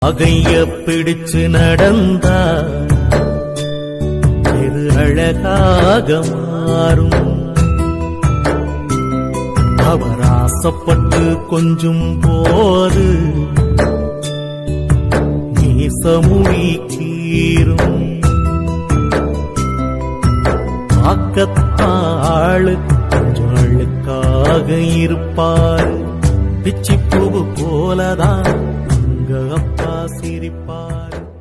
அகைய பிடிச்சு நடந்தா இது அழகாக மாறும் அவர் ஆசைப்பட்டு கொஞ்சும் போது நேசமுடி கீரும் பார்க்கத்தாளு கொஞ்சம் அழுக்காக இருப்பார் பிச்சி பூவு போலதான் அங்க அப்பா சிரிப்பார்